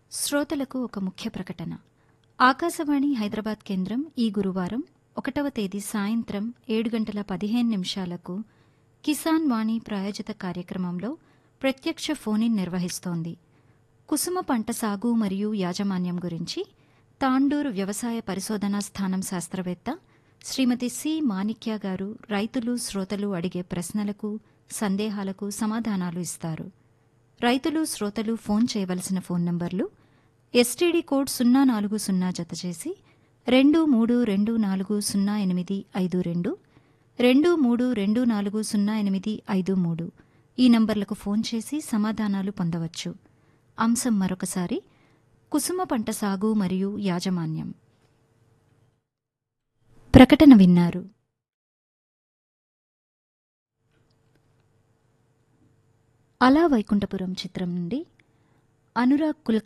శ్రోతలకు ఒక ముఖ్య ప్రకటన ఆకాశవాణి హైదరాబాద్ కేంద్రం ఈ గురువారం ఒకటవ తేదీ సాయంత్రం ఏడు గంటల పదిహేను నిమిషాలకు కిసాన్ వాణి ప్రాయోజిత కార్యక్రమంలో ప్రత్యక్ష ఫోనిన్ నిర్వహిస్తోంది కుసుమ పంట సాగు మరియు యాజమాన్యం గురించి తాండూరు వ్యవసాయ పరిశోధనా స్థానం శాస్త్రవేత్త శ్రీమతి సి మాణిక్య గారు రైతులు శ్రోతలు అడిగే ప్రశ్నలకు సందేహాలకు సమాధానాలు ఇస్తారు రైతులు శ్రోతలు ఫోన్ చేయవలసిన ఫోన్ నంబర్లు ఎస్టీడీ కోడ్ సున్నా నాలుగు సున్నా జతచేసి రెండు మూడు రెండు నాలుగు సున్నా ఎనిమిది ఐదు రెండు రెండు మూడు రెండు నాలుగు సున్నా ఎనిమిది ఐదు మూడు ఈ నంబర్లకు ఫోన్ చేసి సమాధానాలు పొందవచ్చు అంశం మరొకసారి కుసుమ పంట సాగు మరియు యాజమాన్యం ప్రకటన విన్నారు అలా వైకుంఠపురం చిత్రం నుండి అనురాగ్ కుల్